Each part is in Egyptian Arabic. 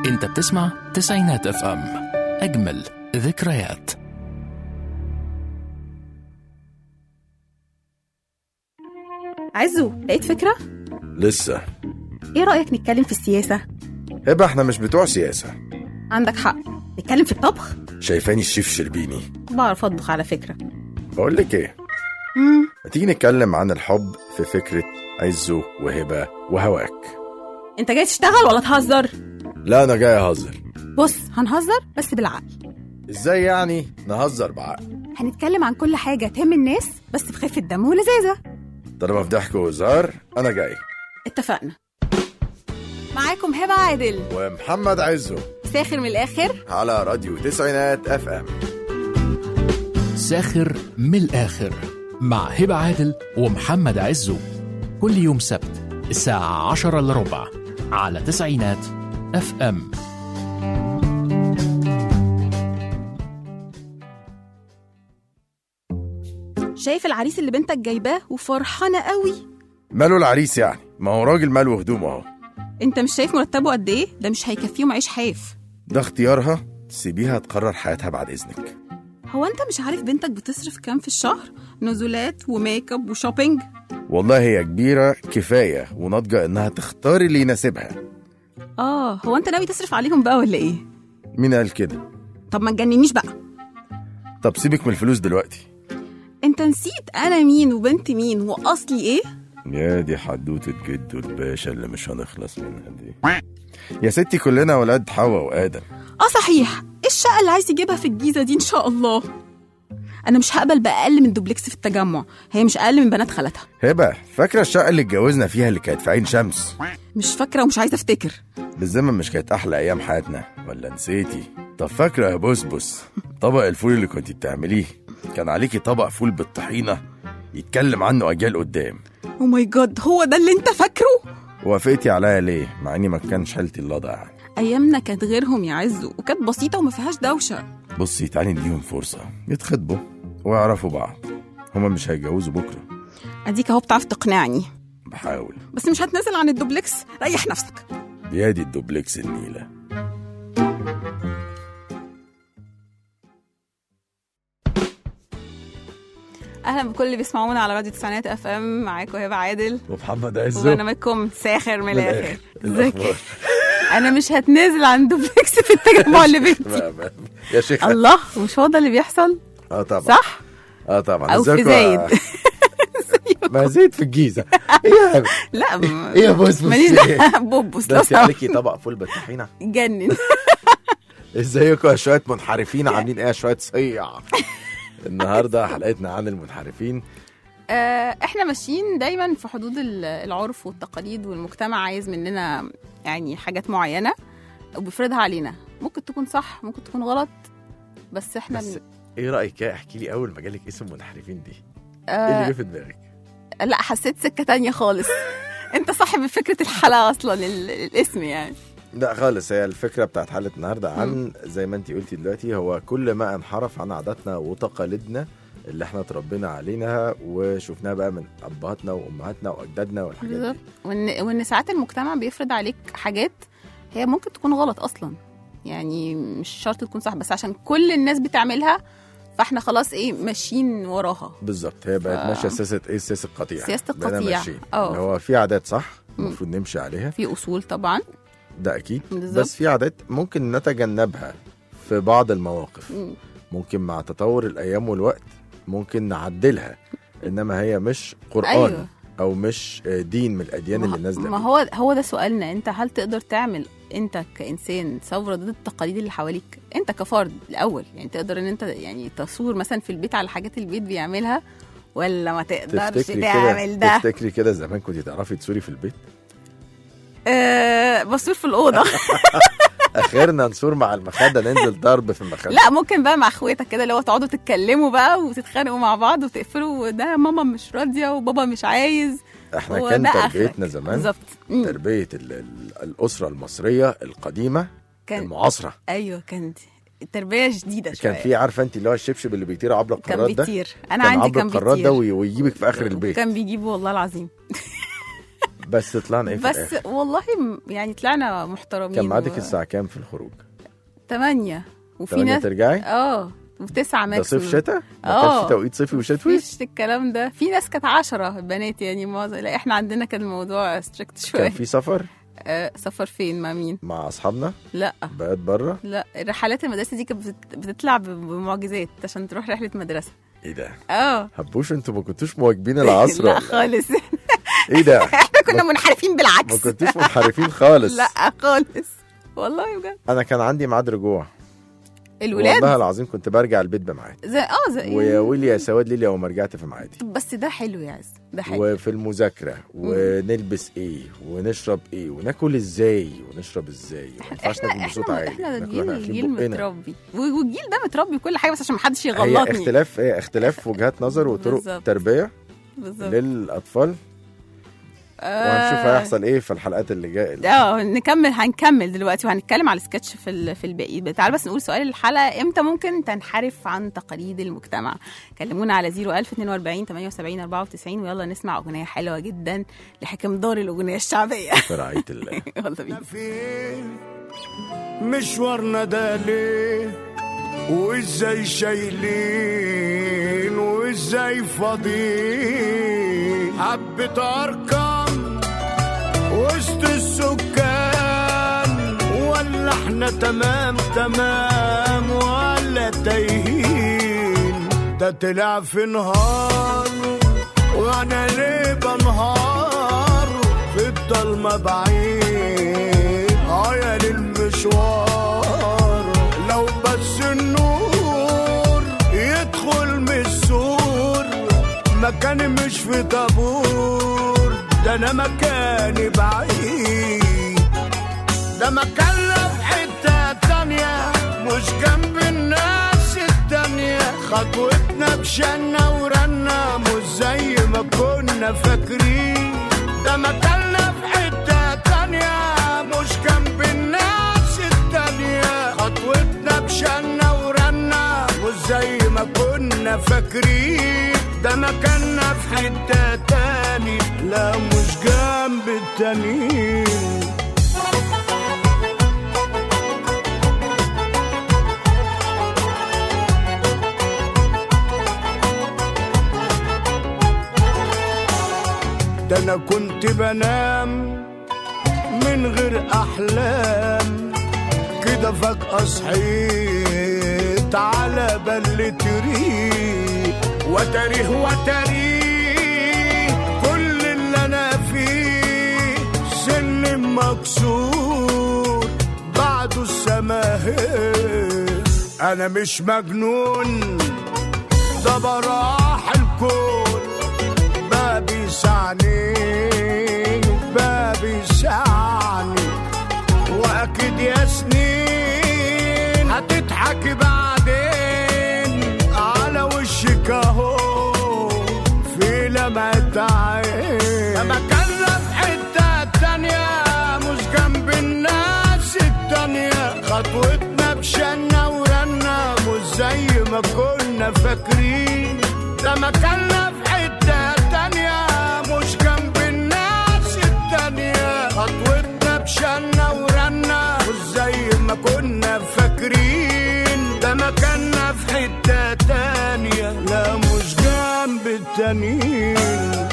انت بتسمع تسعينات اف ام اجمل ذكريات عزو لقيت فكرة؟ لسه ايه رأيك نتكلم في السياسة؟ هبه احنا مش بتوع سياسة عندك حق نتكلم في الطبخ؟ شايفاني الشيف شربيني بعرف اطبخ على فكرة بقول لك ايه مم. ما تيجي نتكلم عن الحب في فكرة عزه وهبة وهواك انت جاي تشتغل ولا تهزر؟ لا انا جاي اهزر بص هنهزر بس بالعقل ازاي يعني نهزر بعقل هنتكلم عن كل حاجة تهم الناس بس بخفة دم ولذاذة طالما في ضحك وهزار انا جاي اتفقنا معاكم هبة عادل ومحمد عزه ساخر من الآخر على راديو تسعينات اف ام ساخر من الآخر مع هبة عادل ومحمد عزو كل يوم سبت الساعة عشرة إلا ربع على تسعينات اف ام شايف العريس اللي بنتك جايباه وفرحانة قوي ماله العريس يعني ما هو راجل ماله هدوم اهو انت مش شايف مرتبه قد ايه؟ ده مش هيكفيهم عيش حاف ده اختيارها سيبيها تقرر حياتها بعد اذنك هو انت مش عارف بنتك بتصرف كام في الشهر؟ نزولات وميك اب وشوبينج والله هي كبيرة كفاية وناضجة انها تختار اللي يناسبها اه هو انت ناوي تصرف عليهم بقى ولا ايه؟ مين قال كده طب ما تجننيش بقى طب سيبك من الفلوس دلوقتي انت نسيت انا مين وبنت مين واصلي ايه؟ يا دي حدوتة جدو الباشا اللي مش هنخلص منها دي يا ستي كلنا ولاد حواء وآدم اه صحيح ايه الشقة اللي عايز يجيبها في الجيزة دي ان شاء الله انا مش هقبل بأقل من دوبلكس في التجمع هي مش اقل من بنات خالتها هبة فاكرة الشقة اللي اتجوزنا فيها اللي كانت في عين شمس مش فاكرة ومش عايزة افتكر بالزمن مش كانت أحلى أيام حياتنا ولا نسيتي طب فاكرة يا بسبس طبق الفول اللي كنت بتعمليه كان عليكي طبق فول بالطحينة يتكلم عنه أجيال قدام او ماي جاد هو ده اللي انت فاكره؟ وافقتي عليا ليه مع إني ما كانش حالتي اللضع يعني ايامنا كانت غيرهم يا عزو وكانت بسيطة وما فيهاش دوشة بصي تعالي نديهم فرصة يتخطبوا ويعرفوا بعض هما مش هيتجوزوا بكرة اديك اهو بتعرف تقنعني بحاول بس مش هتنزل عن الدوبلكس ريح نفسك بيادي الدوبلكس النيلة اهلا بكل اللي بيسمعونا على راديو تسعينات اف ام معاكم هبه عادل ومحمد عزو وبرنامجكم ساخر من الاخر ازيك الأخبار؟ انا مش هتنازل عن دوبلكس في التجمع اللي بنتي ما- ما- يا شيخ الله مش هو ده اللي بيحصل اه طبعا صح اه طبعا او في ازيكم زايد ما زايد في الجيزه ايه يا لا م- ايه يا بوس ماليش دعوة. بوبوس ده لو انت سمحت. عليكي طبق فول بالطحينه جنن ازيكم يا شويه منحرفين عاملين ايه يا شويه صيع النهارده حلقتنا عن المنحرفين آه، احنا ماشيين دايما في حدود ال- العرف والتقاليد والمجتمع عايز مننا يعني حاجات معينه وبيفرضها علينا ممكن تكون صح ممكن تكون غلط بس احنا بس بن... ايه رايك يا احكي لي اول ما جالك اسم منحرفين دي ايه اللي آه جه في دماغك لا حسيت سكه تانية خالص انت صاحب فكره الحلقه اصلا ال- الاسم يعني لا خالص هي الفكره بتاعت حلقه النهارده عن زي ما انت قلتي دلوقتي هو كل ما انحرف عن عاداتنا وتقاليدنا اللي احنا اتربينا عليها وشفناها بقى من ابهاتنا وامهاتنا واجدادنا والحاجات بالظبط دي وان وان ساعات المجتمع بيفرض عليك حاجات هي ممكن تكون غلط اصلا يعني مش شرط تكون صح بس عشان كل الناس بتعملها فاحنا خلاص ايه ماشيين وراها بالظبط هي بقت ف- ماشيه سياسه ايه سياسه القطيع سياسة بقينا القطيع. ماشيين. اه. اللي هو في عادات صح المفروض نمشي عليها في اصول طبعا ده اكيد بالظبط. بس في عادات ممكن نتجنبها في بعض المواقف مم. ممكن مع تطور الايام والوقت ممكن نعدلها انما هي مش قران أيوة. او مش آه، دين من الاديان اللي نازله ما بيه. هو هو ده سؤالنا انت هل تقدر تعمل انت كانسان ثوره ضد التقاليد اللي حواليك انت كفرد الاول يعني تقدر ان انت يعني تصور مثلا في البيت على حاجات البيت بيعملها ولا ما تقدرش تفتكري تعمل كده ده تفتكري كده زمان كنت تعرفي تسوري في البيت أه بصور في الاوضه اخرنا نسور مع المخده ننزل ضرب في المخده لا ممكن بقى مع اخواتك كده اللي هو تقعدوا تتكلموا بقى وتتخانقوا مع بعض وتقفلوا ده ماما مش راضيه وبابا مش عايز احنا هو كان ده آخرك. تربيتنا زمان بالظبط مم. تربيه ال- ال- الاسره المصريه القديمه كان المعاصره ايوه كانت التربيه جديده شويه كان في عارفه انت اللي هو الشبشب اللي بيطير عبر كان القارات ده بيطير انا كان عندي عبر كان القارات ده بيطير وي- ويجيبك في اخر البيت كان بيجيبه والله العظيم بس طلعنا ايه في بس الآخر؟ والله م- يعني طلعنا محترمين كان ميعادك الساعه كام في الخروج 8 وفي 8 ناس ترجعي اه وتسعة ده ماكس صيف شتاء ما آه. كانش توقيت صيفي وشتوي مفيش الكلام ده في ناس كانت عشرة بنات يعني معظم لا احنا عندنا كان الموضوع ستريكت كان شويه في سفر آه سفر فين مع مين مع اصحابنا لا بقيت بره لا رحلات المدرسه دي كانت بتت- بتطلع ب- بمعجزات عشان تروح رحله مدرسه ايه ده اه هبوش انتوا ما كنتوش مواكبين العصر لا ولا خالص ايه ده احنا كنا منحرفين ما بالعكس كنتوش منحرفين خالص لا خالص والله بجد انا كان عندي ميعاد رجوع الولاد والله العظيم كنت برجع البيت بميعاد زي اه زي ويا ويلي يا سواد ليلي يوم ما رجعت في ميعادي بس ده حلو يا عز ده حلو وفي المذاكره ونلبس ايه ونشرب ايه وناكل ازاي ونشرب ازاي ما ينفعش ناكل بصوت احنا عالي احنا ده ناكل جيل واحنا قافلين جيل بقنا. متربي والجيل ده متربي كل حاجه بس عشان ما حدش هي يغلطني اختلاف ايه اختلاف وجهات نظر وطرق بالظبط. تربيه بالظبط للاطفال وهنشوف هيحصل ايه في الحلقات اللي جايه اه نكمل هنكمل دلوقتي وهنتكلم على السكتش في ال- في الباقي تعال بس نقول سؤال الحلقه امتى ممكن تنحرف عن تقاليد المجتمع كلمونا على 01000 42 78 94 ويلا نسمع اغنيه حلوه جدا لحكم دار الاغنيه الشعبيه في رعايه الله يلا بينا فين مشوارنا ده ليه وازاي شايلين وازاي فاضيين حبة ارقام وسط السكان ولا احنا تمام تمام ولا تايهين ده طلع في نهار وانا ليه بنهار في الضلمة بعيد عيال المشوار لو بس النور يدخل من السور مكاني مش في طابور ده انا مكاني بعيد ده مكان في حتة تانية مش جنب الناس التانية خطوتنا بشنا ورنا مش زي ما كنا فاكرين ده مكاننا في حتة تانية مش جنب الناس التانية خطوتنا بشنا ورنا مش زي ما كنا فاكرين ده مكاننا في حتة تاني لا مش جنب التانيين ده انا كنت بنام من غير احلام كده فجأة صحيت على بلة ريق وتاريه وتاريه كل اللي انا فيه سن مكسور بعده السماهير انا مش مجنون ده براح الكون باب يسعني باب يسعني واكيد يا سنين هتضحك بعدين على وشك اهو في لمعة عين لما كنا في حتة تانية مش جنب الناس التانية خطوتنا بشنا ورنا مش زي ما كنا فاكرين لما كنا في حتة تانية مش جنب الناس التانية خطوتنا بشنا ورنا مش زي ما كنا فاكرين ده مكاننا في حتة تانية لا مش جنب التانيين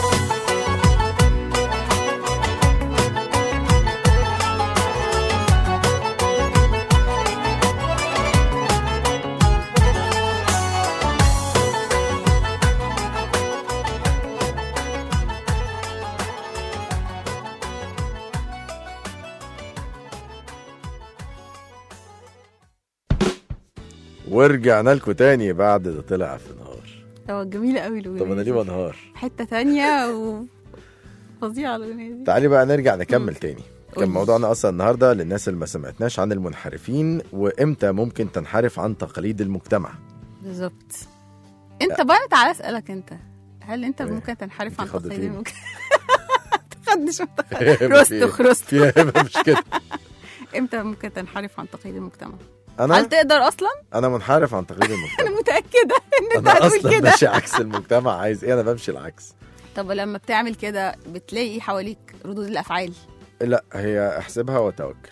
ورجعنا لكم تاني بعد ده طلع في نهار هو جميله قوي الاغنيه طب انا ليه دي. بنهار حته تانية و فظيعه الاغنيه دي تعالي بقى نرجع نكمل تاني كان قولي. موضوعنا اصلا النهارده للناس اللي ما سمعتناش عن المنحرفين وامتى ممكن تنحرف عن تقاليد المجتمع بالظبط انت بقى تعالى اسالك انت هل انت إيه؟ ممكن تنحرف عن انت تقاليد خضتيني. المجتمع تخدش فيها- رستخ رستخ فيها هبه مش كده امتى ممكن تنحرف عن تقاليد المجتمع انا هل تقدر اصلا انا منحرف عن تقاليد المجتمع انا متاكده ان انت انا هتقول اصلا كده ماشي عكس المجتمع عايز ايه انا بمشي العكس طب لما بتعمل كده بتلاقي ايه حواليك ردود الافعال لا هي احسبها وتوكل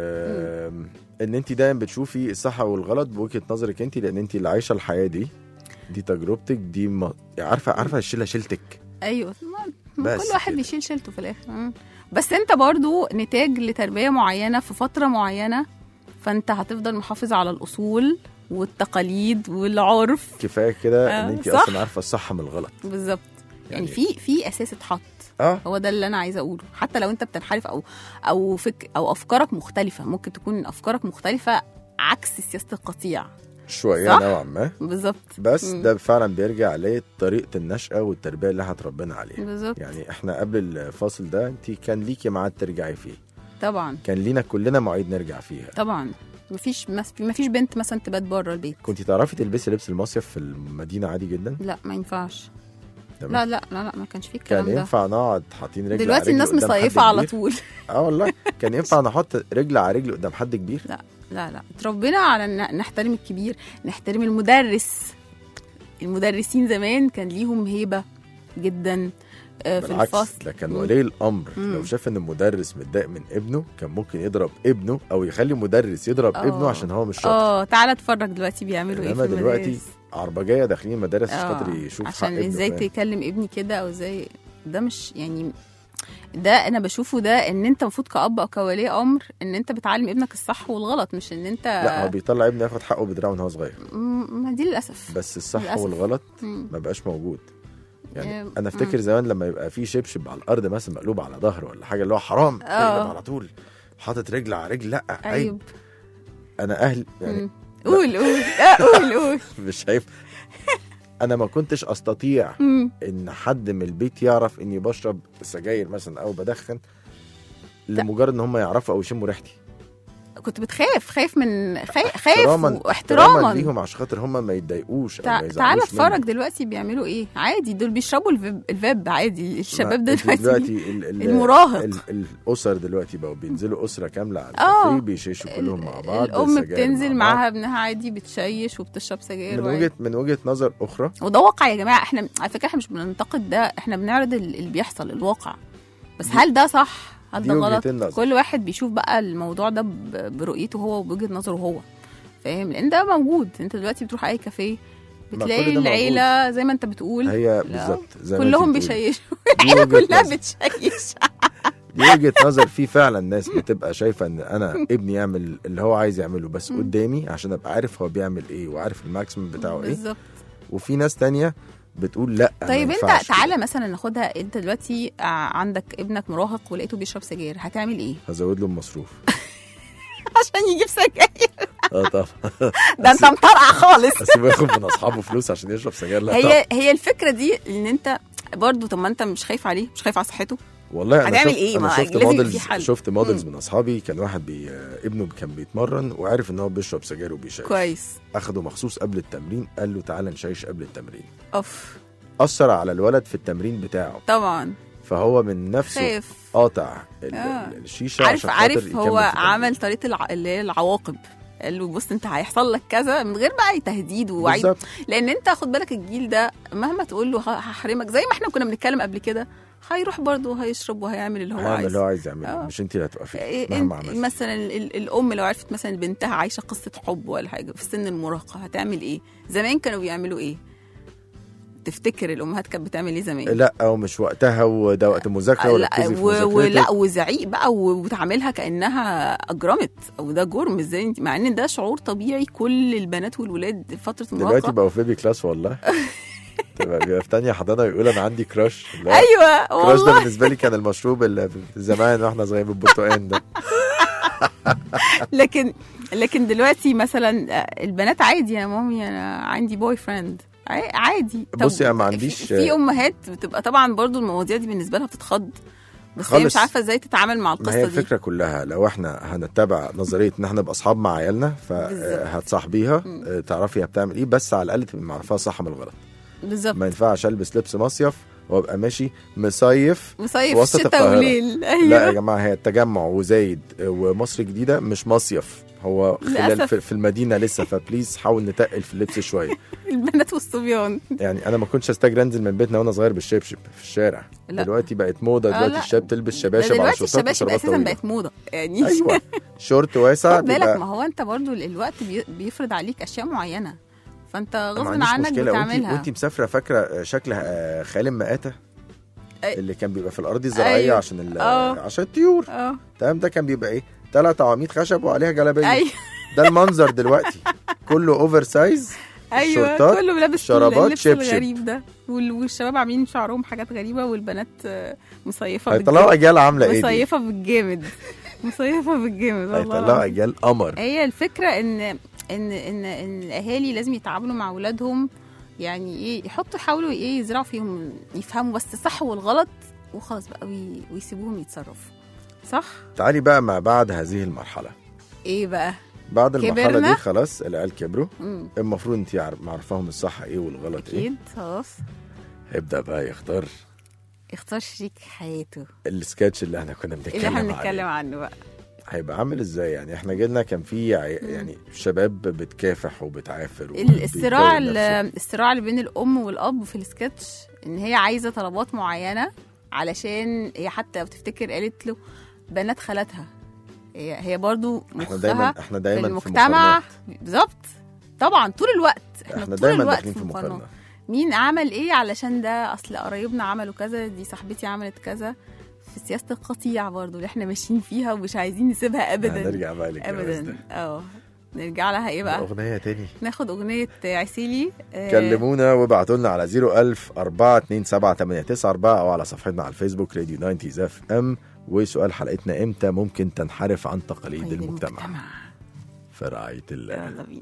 أم، ان انت دايما بتشوفي الصح والغلط بوجهه نظرك انت لان انت اللي عايشه الحياه دي دي تجربتك دي م... عارفه عارفه الشيله شيلتك ايوه ما ما بس كل واحد كده. بيشيل شيلته في الاخر مم. بس انت برضو نتاج لتربيه معينه في فتره معينه فانت هتفضل محافظ على الاصول والتقاليد والعرف كفايه كده آه، ان انت صح. اصلا عارفه الصح من الغلط بالظبط يعني يعني- في في اساس اتحط اه هو ده اللي انا عايزه اقوله حتى لو انت بتنحرف او او فك او افكارك مختلفه ممكن تكون افكارك مختلفه عكس سياسه القطيع شويه صح؟ نوعا ما بالظبط بس مم. ده فعلا بيرجع لطريقه النشأه والتربيه اللي احنا اتربينا عليها بالظبط يعني احنا قبل الفاصل ده انت كان ليكي ميعاد ترجعي فيه طبعا كان لينا كلنا مواعيد نرجع فيها طبعا مفيش مس- مفيش بنت مثلا تبات بره البيت كنت تعرفي تلبسي لبس المصيف في المدينه عادي جدا لا ما ينفعش تمام. لا لا لا لا ما كانش فيه كان الكلام ده ينفع نقعد حاطين رجل على دلوقتي رجل الناس قدام حد مصيفه على كبير؟ طول اه والله كان ينفع نحط رجل على رجل قدام حد كبير لا لا لا اتربينا على ان نحترم الكبير نحترم المدرس المدرسين زمان كان ليهم هيبه جدا آه، في بالعكس الفصل ده كان مم. ولي الامر مم. لو شاف ان المدرس متضايق من ابنه كان ممكن يضرب ابنه او يخلي مدرس يضرب آه. ابنه عشان هو مش شاطر اه تعالى اتفرج دلوقتي بيعملوا ايه في انما دلوقتي المدارس. عربجيه داخلين المدارس عشان آه، خاطر يشوف حق عشان ابنه ازاي فاهم؟ تكلم ابني كده او ازاي ده مش يعني ده انا بشوفه ده ان انت المفروض كاب او كولي امر ان انت بتعلم ابنك الصح والغلط مش ان انت لا هو بيطلع ابنه ياخد حقه بدراعه وهو صغير م- ما دي للاسف بس الصح للأسف. والغلط مم. ما بقاش موجود يعني إيه، انا افتكر زمان لما يبقى في شبشب على الارض مثلا مقلوب على ظهره ولا حاجه اللي هو حرام آه. اقلب على طول حاطط رجل على رجل لا عيب عيب انا اهل يعني مم. قول قول آه، قول قول مش شايف انا ما كنتش استطيع مم. ان حد من البيت يعرف اني بشرب سجاير مثلا او بدخن لمجرد ان هم يعرفوا او يشموا ريحتي كنت بتخاف خايف من خايف خايف احتراما واحتراما ليهم عشان خاطر هم ما يتضايقوش او تع... ما تعالى يزعلوش اتفرج مني. دلوقتي بيعملوا ايه عادي دول بيشربوا الفيب, الفيب عادي الشباب ما- انت دلوقتي, دلوقتي ال ال المراهق. ال الاسر دلوقتي بقوا بينزلوا اسره كامله على آه. الكافيه بيشيشوا كلهم مع بعض الام سجاير بتنزل مع بعض. معاها ابنها عادي بتشيش وبتشرب سجاير من وعادي. وجهه من وجهه نظر اخرى وده واقع يا جماعه احنا على فكره احنا مش بننتقد ده احنا بنعرض ال- اللي بيحصل الواقع بس هل ده صح هل دي ده وجهة غلط النظر. كل واحد بيشوف بقى الموضوع ده ب- برؤيته هو وبوجهه نظره هو فاهم لان ده موجود انت دلوقتي بتروح اي كافيه ما بتلاقي كل ده العيله زي ما انت بتقول هي لا. بالظبط زي ما كلهم انت بتقولي. بيشيشوا دي العيله وجهة كلها نظر. بتشيش دي وجهه نظر في فعلا ناس بتبقى شايفه ان انا ابني يعمل اللي هو عايز يعمله بس قدامي عشان ابقى عارف هو بيعمل ايه وعارف الماكسيمم بتاعه ايه بالظبط وفي ناس تانية بتقول لا ما طيب انت ينفعش تعالى كده. مثلا ناخدها انت دلوقتي ع- عندك ابنك مراهق ولقيته بيشرب سجاير هتعمل ايه هزود له المصروف عشان يجيب سجاير اه طبعا ده انت مطرقع خالص اسيبه ياخد من اصحابه فلوس عشان يشرب سجاير لا طبعا هي هي الفكره دي ان انت برضه طب ما انت مش خايف عليه مش خايف على صحته والله انا هتعمل شفت ايه؟ انا ما شفت لازم يبقى موديلز في حل. شفت موديلز مم. من اصحابي كان واحد بي ابنه كان بيتمرن وعارف ان هو بيشرب سجاير وبيشيش كويس اخده مخصوص قبل التمرين قال له تعالى نشيش قبل التمرين اوف اثر على الولد في التمرين بتاعه طبعا فهو من نفسه خايف قاطع ال- آه. ال- الشيشه عارف عشان خاطر عارف يكمل هو في التمرين. عمل طريقه الع... اللي هي العواقب قال له بص انت هيحصل لك كذا من غير بقى تهديد ووعيد بالظبط لان انت خد بالك الجيل ده مهما تقول له ه- هحرمك زي ما احنا كنا بنتكلم قبل كده هيروح برضه هيشرب وهيعمل اللي هو هيعمل اللي عايزه هو عايز يعمله آه. مش انت اللي هتوقفي إيه مهما انت عملت مثلا ال- الام لو عرفت مثلا بنتها عايشه قصه حب ولا حاجه في سن المراهقه هتعمل ايه زمان كانوا بيعملوا ايه تفتكر الامهات كانت بتعمل ايه زمان لا او مش وقتها وده وقت مذاكره لا وركزي في و- ولا مذاكرتك وزعيق بقى و- وتعاملها كانها اجرمت او ده جرم ازاي انت مع ان ده شعور طبيعي كل البنات والولاد في فتره دلوقتي المراهقه بقوا في بي كلاس والله تبقى بيبقى في تانية حضانة يقول أنا عندي كراش لا ايوه كراش ده والله بالنسبة لي كان المشروب اللي في زمان واحنا صغيرين بالبرتقال ده لكن لكن دلوقتي مثلا آه، البنات عادي يا مامي انا عندي بوي فريند عادي طب بصي أنا ما عنديش- في, في امهات بتبقى طبعا برضو المواضيع دي بالنسبه لها بتتخض بس هي مش خالص. عارفه ازاي تتعامل مع ما هي القصه دي الفكرة كلها لو احنا هنتبع نظرية ان احنا نبقى اصحاب مع عيالنا بالظبط. فهتصاحبيها تعرفي هي بتعمل ايه بس على الاقل تبقى معرفاها صح من الغلط بالظبط ما ينفعش البس لبس مصيف وابقى ماشي مصيف مصيف وسط شتاء القاهرة. وليل لا يا ايوه جماعه هي التجمع وزايد ومصر الجديده مش مصيف هو خلال للأسف. في, في المدينه لسه فبليز حاول نتقل في اللبس شويه البنات والصبيان يعني انا ما كنتش استجري انزل من بيتنا وانا صغير بالشبشب في الشارع لا. دلوقتي بقت موضه آه، دلوقتي لا. الشباب تلبس ده شباشب على دلوقتي شورتات الشباشب وشرابات اساسا طويله بقت موضه يعني ايوه شورت واسع خد بالك بيبقى ما هو انت برضو الوقت بي- بيفرض عليك اشياء معينه فانت ما غصب عنديش عنك مشكله وانت بتعملها وانت مسافره فاكره شكل آه، خالم مآتة أي- اللي كان بيبقى في الارض الزراعيه أيوة. عشان ال- آه. عشان الطيور اه تمام ده كان بيبقى ايه ثلاث عواميد خشب وعليها جلابيه ايوه ده المنظر دلوقتي كله اوفر سايز ايوه الشورتات، كله لابس شرابات، اللبس شبشب. الغريب ده وال- والشباب عاملين شعرهم حاجات غريبه والبنات آه، مصيفه هيطلعوا اجيال عامله ايه دي مصيفه بالجامد مصيفه بالجامد والله هيطلعوا اجيال قمر هي الفكره ان ان ان ان الاهالي لازم يتعاملوا مع اولادهم يعني ايه يحطوا يحاولوا ايه يزرعوا فيهم يفهموا بس الصح والغلط وخلاص بقى وي- ويسيبوهم يتصرفوا صح تعالي بقى ما بعد هذه المرحله ايه بقى بعد المرحله كبرنا. دي خلاص العيال كبروا امم المفروض انت عارف- معرفاهم الصح ايه والغلط ايه اكيد خلاص هيبدا بقى يختار اختار شريك حياته السكتش اللي احنا كنا بنتكلم اللي احنا عليه بنتكلم عنه بقى هيبقى عامل ازاي يعني احنا جيلنا كان في عي- يعني شباب بتكافح وبتعافر ال- الصراع وبيكون نفسه. ال- الصراع اللي بين الام والاب في السكتش ان هي عايزه طلبات معينه علشان هي حتى لو تفتكر قالت له بنات خالتها هي هي برضو احنا دايما مخها احنا في دايما في المجتمع مقارنات. بالظبط طبعا طول الوقت احنا, احنا طول دايما الوقت داخلين في مقارنات. مقارنه مين عمل ايه علشان ده اصل قرايبنا عملوا كذا دي صاحبتي عملت كذا في سياسه القطيع برضو اللي احنا ماشيين فيها ومش عايزين نسيبها ابدا هنرجع بقى للجواز ابدا ده اه نرجع لها ايه بقى اغنيه تاني ناخد اغنيه عسيلي آه، كلمونا وابعتوا لنا على 01000 427 او على صفحتنا على الفيسبوك راديو 90 اف ام وسؤال حلقتنا امتى ممكن تنحرف عن تقاليد قيد المجتمع في رعايه الله يلا بينا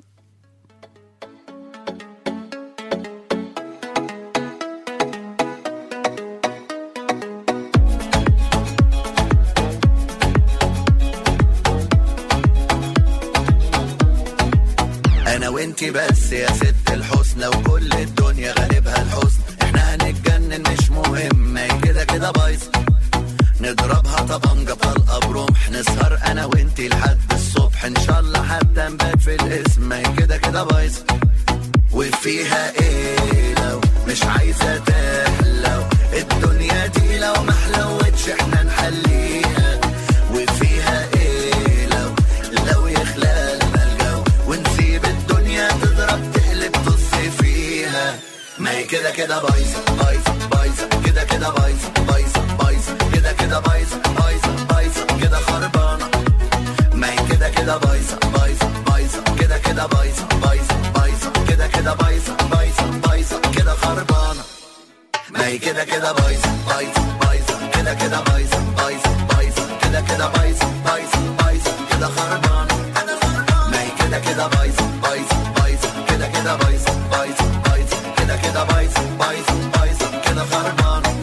انا وانتي بس يا ست الحسنى وكل الدنيا غالبها الحسن احنا هنتجنن مش مهم هي كده كده بايظه نضربها طبنجة طلقة برمح نسهر انا وانتي لحد الصبح ان شاء الله حتى نبات في الاسم هي كده كده بايظه وفيها ايه لو مش عايزة تحلو الدنيا دي لو ما حلوتش احنا نحليها وفيها ايه لو لو يخلى لنا الجو ونسيب الدنيا تضرب تقلب تص فيها ما هي كده كده بايظة بايظة بايظة كده كده بايظة بايظة بايظة كده كده بايظة بايظة بايظة كده خربانة ما هي كده كده بايظه بايظه بايظه كده كده بايظه بايظه بايظه كده كده بايظه بايظه بايظه كده خربانه ما هي كده كده بايظه بايظه بايظه كده كده بايظه بايظه بايظه كده كده بايظه بايظه بايظه كده خربانه ما هي كده كده بايظه بايظه بايظه كده كده بايظه بايظه بايظه كده كده بايظه بايظه بايظه كده خربانه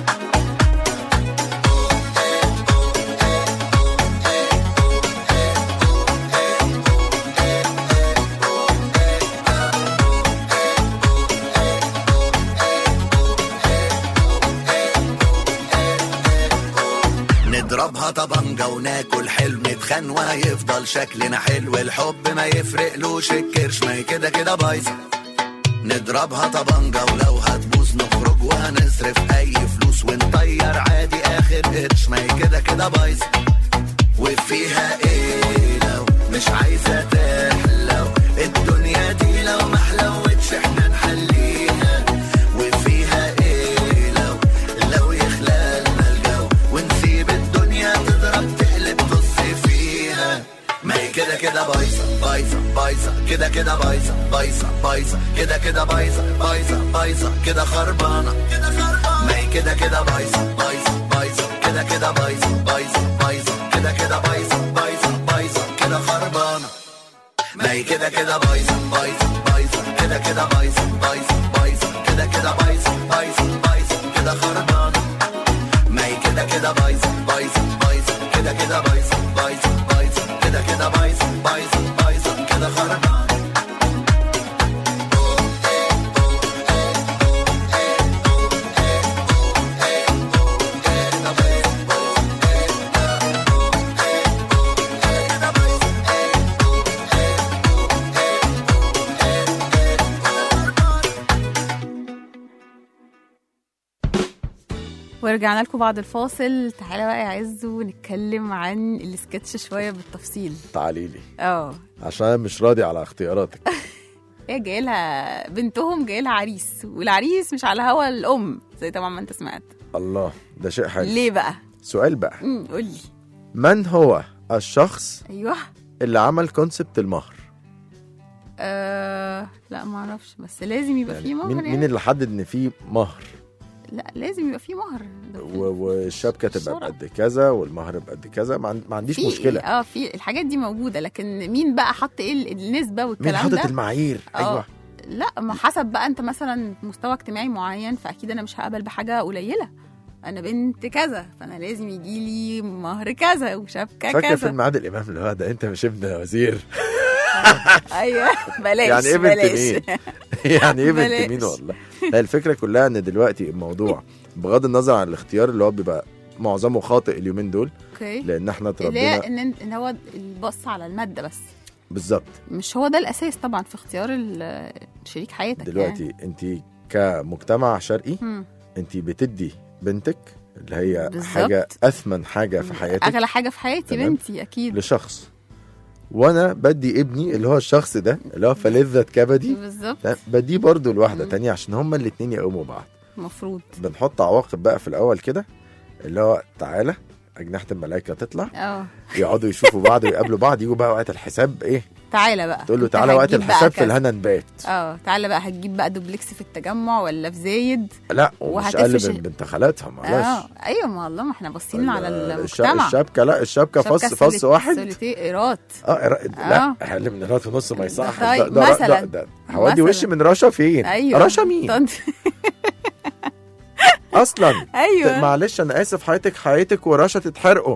نضربها طبنجة وناكل حلو نتخان وهيفضل شكلنا حلو الحب ما يفرقلوش الكرش ما هي كده كده بايظة نضربها طبنجة ولو هتبوظ نخرج وهنصرف أي فلوس ونطير عادي آخر قرش ما هي كده كده بايظة وفيها ايه لو مش عايزة تحلو الدنيا دي لو ما حلوتش احنا نحليها وفيها ايه لو لو يخلى لنا الجو ونسيب الدنيا تضرب تقلب تص فيها ما هي كده كده بايظة بايظة بايظة كده كده بايظة بايظة بايظة كده كده بايظة بايظة بايظة كده خربانة كده خربانة ما هي كده كده بايظة بايظة بايظة كده كده بايظة بايظة بايظة كده كده بايظة بايظة بايظة كده خربانة ما هي كده كده بايظة بايظة بايظة كده كده بايظة بايظة بايظة كده كده بايظة بايظة بايظة كده خربانة ما هي كده كده بايظة بايظة بايظة كده كده بايظة بايظة بايظة كده كده بايظة بايظة بايظة كده خربانة ورجعنا لكم بعد الفاصل تعالى بقى يا عز ونتكلم عن السكتش شويه بالتفصيل تعالي لي اه عشان انا مش راضي على اختياراتك هي جاي لها بنتهم جاي لها عريس والعريس مش على هوا الام زي طبعا ما انت سمعت الله ده شيء حلو ليه بقى سؤال بقى امم قول لي من هو الشخص ايوه اللي عمل كونسبت المهر آه لا ما اعرفش بس لازم يبقى في مهر مين, يعني. مين اللي حدد ان في مهر لا لازم يبقى في مهر ده في- و- والشبكه تبقى الشرع. بقد كذا والمهر بقد كذا ما, عن- ما عنديش في مشكله اه في الحاجات دي موجوده لكن مين بقى حط ايه ال- النسبه مين والكلام حاطط ده المعايير آه. ايوه لا ما حسب بقى انت مثلا مستوى اجتماعي معين فاكيد انا مش هقبل بحاجه قليله انا بنت كذا فانا لازم يجي لي مهر كذا وشبكه فاكر كذا فيلم عادل امام اللي هو ده انت مش ابن وزير ايوه بلاش يعني ايه بنت بلاش مين؟ يعني ايه بنت بلاش. مين والله هي الفكره كلها ان دلوقتي الموضوع بغض النظر عن الاختيار اللي هو بيبقى معظمه خاطئ اليومين دول اوكي لان احنا اللي هي اتربينا ان ان هو البص على الماده بس بالظبط مش هو ده الاساس طبعا في اختيار ال- شريك حياتك دلوقتي يعني. انت كمجتمع شرقي مم. انت بتدي بنتك اللي هي بالظبط. حاجه اثمن حاجه في حياتك اغلى حاجه في حياتي تمام. بنتي اكيد لشخص وانا بدي ابني اللي هو الشخص ده اللي هو فلذة كبدي بالظبط تمام؟ بديه برضه لواحده مم. تانية عشان هما الاتنين يقوموا بعض المفروض بنحط عواقب بقى في الاول كده اللي هو تعالى اجنحه الملائكه تطلع اه يقعدوا يشوفوا بعض ويقابلوا بعض يجوا بقى وقت الحساب ايه تعالى بقى تقول له أنت تعالى وقت هتجيب بقى الحساب في كذا. الهنا نبات اه تعالى بقى هتجيب بقى دوبلكس في التجمع ولا في زايد لا ومش وهتفرش اقل من بنت خالاتها معلش اه ايوه ما الله ما احنا باصين على الش- المجتمع الشبكه لا الشبكه فص شبكة فص سوليت- واحد سوليتي ايرات اه إر- لا آه. اقل من ايراد ونص ما يصحش طيب، ده ده ده, مثلاً. ده هودي مثلاً. وشي من رشا فين ايوه رشا مين طن- اصلا ايوه معلش انا اسف حياتك حياتك ورشا تتحرقوا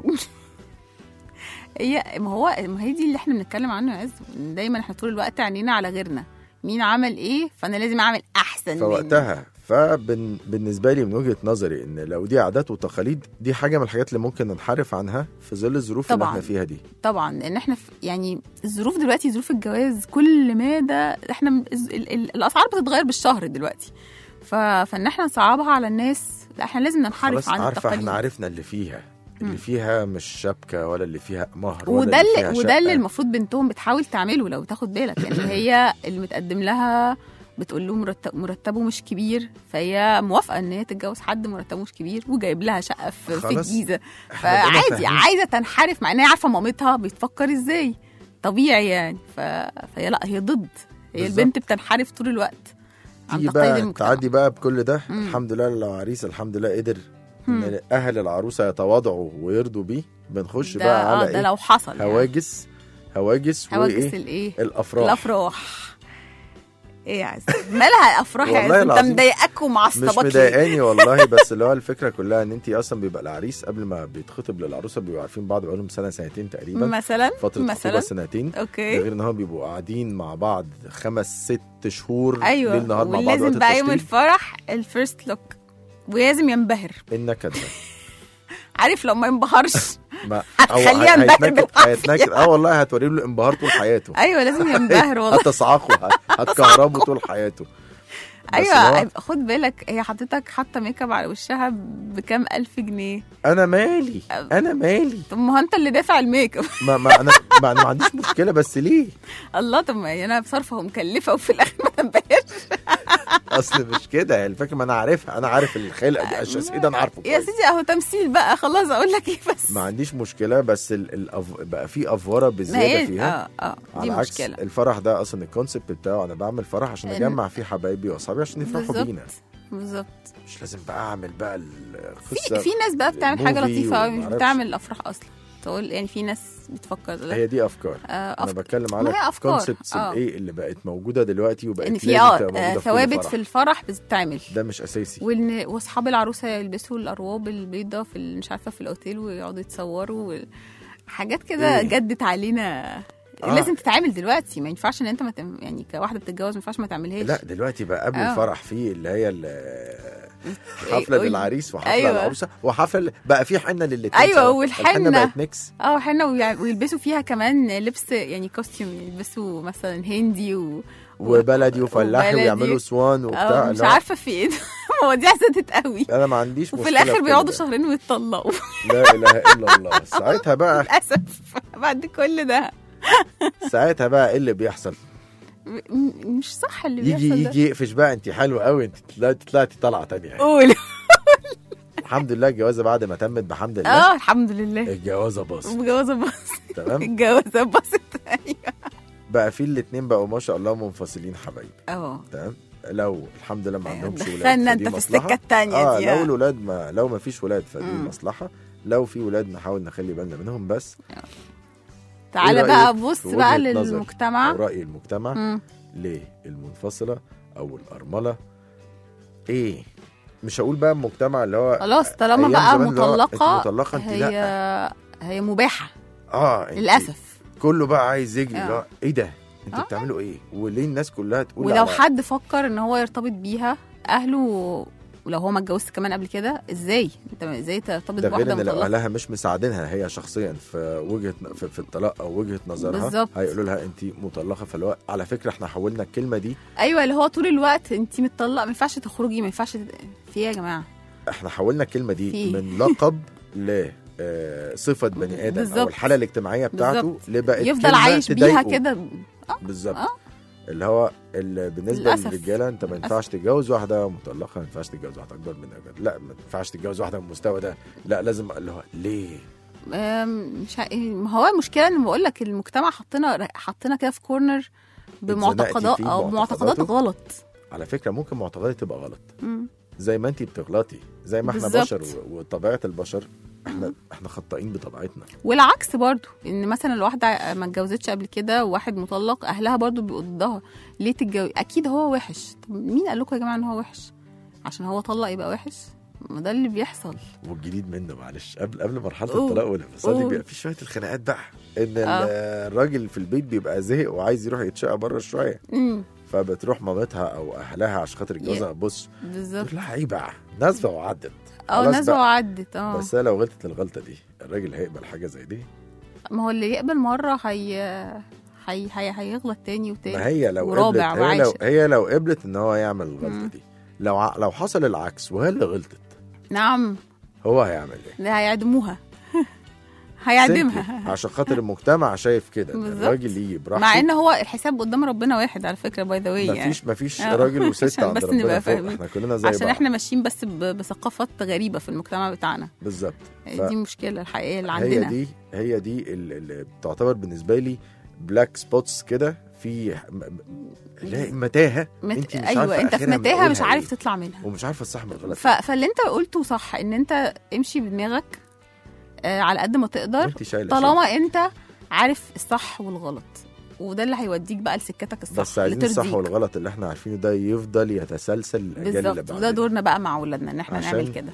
هي ما هو ما هي دي اللي احنا بنتكلم عنه يا عز دايما احنا طول الوقت عينينا على غيرنا مين عمل ايه فانا لازم اعمل احسن منه. فوقتها فبالنسبه لي من وجهه نظري ان لو دي عادات وتقاليد دي حاجه من الحاجات اللي ممكن ننحرف عنها في ظل الظروف اللي طبعاً. احنا فيها دي طبعا لان احنا في يعني الظروف دلوقتي ظروف الجواز كل ماده احنا م- ال- ال- الاسعار بتتغير بالشهر دلوقتي ف... فان احنا نصعبها على الناس لا احنا لازم ننحرف خلاص عن عارفه التقاليد احنا عرفنا اللي فيها اللي مم. فيها مش شبكه ولا اللي فيها مهر ولا وده اللي اللي فيها وده اللي شقة. المفروض بنتهم بتحاول تعمله لو تاخد بالك يعني هي اللي متقدم لها بتقول له مرتب مرتبه مش كبير فهي موافقه ان هي تتجوز حد مرتبه مش كبير وجايب لها شقه في, في خلاص. الجيزه إحنا بقينا فعادي فاهمين. عايزه تنحرف مع ان هي عارفه مامتها بتفكر ازاي طبيعي يعني ف... فهي لا هي ضد هي بالظبط. البنت بتنحرف طول الوقت عن تيجي تقاليد بقى المجتمع تعدي بقى بكل ده مم. الحمد لله لو عريس الحمد لله قدر مم. ان اهل العروسه يتواضعوا ويرضوا بيه بنخش ده بقى اه على ده ايه لو حصل يعني. هواجس هواجس هواجس وايه الايه الافراح الافراح ايه يا عز مالها الافراح يا عز والله انت العظيم مضايقاك مش ومعصبك ليه؟ مضايقاني والله بس اللي هو الفكره كلها ان انت اصلا بيبقى العريس قبل ما بيتخطب للعروسه بيبقوا عارفين بعض بقالهم سنه سنتين تقريبا مثلا فتره مثلا خطوبه سنتين ده اوكي غير ان هم بيبقوا قاعدين مع بعض خمس ست شهور ايوه ليل نهار مع بعض ولازم وقت بقى يوم التشطيب الفرح الفيرست لوك ولازم ينبهر النكد ده عارف لو ما ينبهرش ما هتخليه هو هي- ينبهر هيتنكد بالعافية. هيتنكد اه والله هتوري له انبهار طول حياته ايوه لازم ينبهر والله هتصعقه هت- هتكهربه طول حياته بس اللي ايوه هو يبقى خد بالك هي حضرتك حاطه ميك اب على وشها بكام الف جنيه انا مالي انا مالي طب ما هو انت اللي دافع الميك اب ما, ما انا ما انا ما عنديش مشكله بس ليه الله طب ما انا صارفه ومكلفه وفي الاخر ما تنبهرش اصل مش كده يعني الفكره ما انا عارفها انا عارف الخلقه دي الشخصيه ده انا عارفه يا كويس. سيدي اهو تمثيل بقى خلاص اقول لك ايه بس ما عنديش مشكله بس ال... الأف... بقى في افوره ما بزياده هي فيها اه اه دي على عكس مشكله الفرح ده اصلا الكونسيبت بتاعه انا بعمل فرح عشان إن- اجمع فيه حبايبي واصحابي عشان يفرحوا بالظبط. بينا بالظبط مش لازم بقى اعمل بقى في القصه في ناس بقى بتعمل حاجه الموفي لطيفه قوي مش ومعرفش. بتعمل افراح اصلا تقول يعني في ناس بتفكر لا هي دي افكار آه انا أفكار. بتكلم ما على هي أفكار. كونسبتس آه. الايه اللي بقت موجوده دلوقتي وبقت ان في لازم اه تبقى موجودة آه، في كل ثوابت فرح. في الفرح بتتعمل ده مش اساسي وان واصحاب العروسه يلبسوا الأرواب البيضاء في ال- مش عارفه في الاوتيل ويقعدوا يتصوروا و- حاجات كده إيه؟ جدت علينا آه. لازم تتعمل دلوقتي ما ينفعش ان انت ما تم... يعني كواحده بتتجوز ما ينفعش ما تعملهاش لا دلوقتي بقى قبل آه. الفرح في اللي هي ال- إيه، حفله قولي. للعريس وحفله أيوة. للعروسه وحفله بقى في حنه للاتنين أيوة، سوا. والحنة. الحنه بقت ميكس اه حنا ويع- ويلبسوا فيها كمان لبس يعني كوستيوم يلبسوا مثلا هندي و... وبلدي وفلاحي وبلدي. ويعملوا سوان وبتاع أو مش لا، عارفه في ايه المواضيع زادت قوي انا ما عنديش وفي مشكلة الاخر كل بيقعدوا ده. شهرين ويتطلقوا لا اله الا الله ساعتها بقى للاسف بعد كل ده ساعتها بقى ايه اللي بيحصل م- مش صح اللي يجي بيحصل ده يجي يقفش بقى انت حلوه قوي انت طلعتي طلعتي طالعه تانية يعني. قول الحمد لله الجوازه بعد ما تمت بحمد لله اه الحمد لله الجوازه باظت الجوازه باظت تمام الجوازه باظت ايوه بقى في الاتنين بقوا ما شاء الله منفصلين حبايب اه تمام لو الحمد لله ما أيوة، عندهمش ولاد دخلنا فدي انت في مصلحة. السكه التانيه اه دي لو الولاد ما لو ما فيش ولاد فدي مم. مصلحه لو في ولاد نحاول نخلي بالنا منهم بس تعالى إيه بقى رأيك بص في بقى وجهة نظر للمجتمع او راي المجتمع مم. ليه المنفصله او الارمله ايه مش هقول بقى المجتمع اللي هو خلاص طالما أيام بقى زمان اللي هو أنت مطلقه مطلقه انت هي لا هي مباحه اه أنت للاسف كله بقى عايز يجري آه. اللي هو ايه ده انتوا آه. بتعملوا ايه وليه الناس كلها تقول ولو على- حد فكر ان هو يرتبط بيها اهله ولو هو ما اتجوزش كمان قبل كده ازاي انت ازاي ترتبط ده غير بواحده ان لو مطلقه اهلها مش مساعدينها هي شخصيا في وجهه في, في الطلاق او وجهه نظرها بالظبط. هيقولوا لها انت مطلقه فاللي هو على فكره احنا حولنا الكلمه دي ايوه اللي هو طول الوقت انت متطلقه ما ينفعش تخرجي ما ينفعش تد- في ايه يا جماعه احنا حولنا الكلمه دي في. من لقب ل آه، صفه بني ادم او بالظبط. الحاله الاجتماعيه بتاعته بالظبط. لبقت يفضل كلمة عايش بيها تضايقه. كده بالظبط آه. اللي هو ال- بالنسبه للأسف. للرجاله انت ما ينفعش تتجوز واحده مطلقه ما ينفعش تتجوز واحده اكبر منك لا ما ينفعش تتجوز واحده من المستوى ده لا لازم اللي هو ليه أم، مش ه... ما هو المشكله ان بقول لك المجتمع حطينا حطينا كده في كورنر بمعتقدات فيه او معتقدات بمعتقداته؟ غلط على فكره ممكن معتقداتي تبقى غلط مم. زي ما انت بتغلطي زي ما احنا بالظبط. بشر و- وطبيعه البشر احنا احنا خطائين بطبيعتنا والعكس برضو ان مثلا الواحده ما اتجوزتش قبل كده وواحد مطلق اهلها برضو بيبقوا ضدها ليه تتجوز اكيد هو وحش طب مين قال لكم يا جماعه ان هو وحش عشان هو طلق يبقى وحش ما ده اللي بيحصل والجديد منه معلش قبل قبل مرحله قول. الطلاق والانفصال دي قول. بيبقى في شويه الخناقات بقى ان ال- آه. الراجل في البيت بيبقى زهق وعايز يروح يتشقى بره شويه امم فبتروح مامتها او اهلها عشان خاطر يتجوزها بص بالظبط تقول لها عيب نازله وعدت اه خلاص نازله بقى. وعدت اه بس هي لو غلطت الغلطه دي الراجل هيقبل حاجه زي دي ما هو اللي يقبل مره هي هي هي هيغلط تاني وتاني ما هي لو ورابع قبلت هي لو, وعاشر. هي لو قبلت ان هو يعمل الغلطه مم. دي لو ع- لو حصل العكس وهي اللي غلطت نعم هو هيعمل ايه؟ ده هيعدموها سنتي. هيعدمها عشان خاطر المجتمع شايف كده إن بالظبط. الراجل يجي براحته مع ان هو الحساب قدام ربنا واحد على فكره باي ذا واي يعني مفيش مفيش آه. راجل وست عشان عند بس ربنا نبقى فوق فاهمين. احنا كلنا زي عشان بعض احنا ماشيين بس ب- بثقافات غريبه في المجتمع بتاعنا بالظبط ف- دي المشكله الحقيقيه اللي هي عندنا دي هي دي ال- اللي بتعتبر بالنسبه لي بلاك سبوتس كده في م- م- اللي هي متاهه مت... انت مش ايوه عارفه انت في آخرها متاهه بنقولها مش عارف إيه. تطلع منها ومش عارفه الصح من الغلط ف... فاللي انت قلته صح ان انت امشي بدماغك آه على قد ما تقدر وانت شايله طالما انت عارف الصح والغلط وده اللي هيوديك بقى لسكتك الصح بس عايزين اللي الصح ترضيك. والغلط اللي احنا عارفينه ده يفضل يتسلسل الاجيال اللي بالظبط وده بعدين دورنا بقى مع اولادنا ان احنا عشان نعمل كده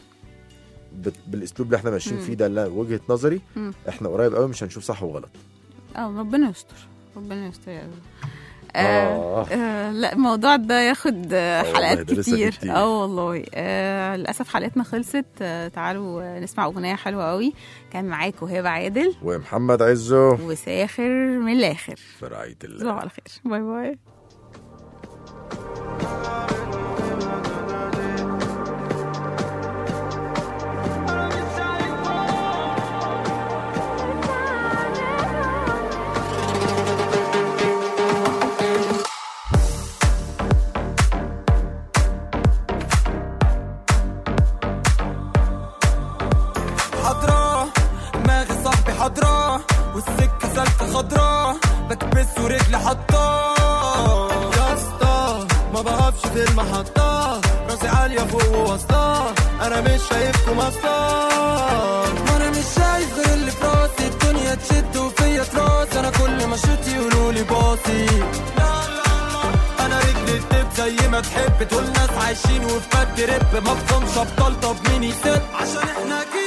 بت- بالاسلوب اللي احنا ماشيين مم. فيه ده اللي وجهه نظري مم. احنا قريب قوي مش هنشوف صح وغلط اه ربنا يستر ربنا يستر يا رب. آه. آه. آه لا الموضوع ده ياخد آه آه والله حلقات درسها فيه كتير كتير. اه والله آه للاسف حلقتنا خلصت آه تعالوا آه، نسمع اغنيه حلوه قوي كان معاكم هبه عادل ومحمد عزو وساخر من الاخر في رعايه الله تصبحوا على خير باي باي حضرا دماغي صاحبي حضرا والسكة سلكة خضرا بكبس ورجلي حطاه يا اسطى ما بقفش في المحطة راسي عالية فوق ووسطاه انا مش شايفكم اصلا وانا مش شايف غير اللي في راسي الدنيا تشد وفيا تراس انا كل ما شوت يقولوا لي باصي لا لا لا انا رجلي تدب زي ما تحب دول ناس عايشين وفي بد رب ما بفهمش ابطال طب مين يسد عشان احنا كده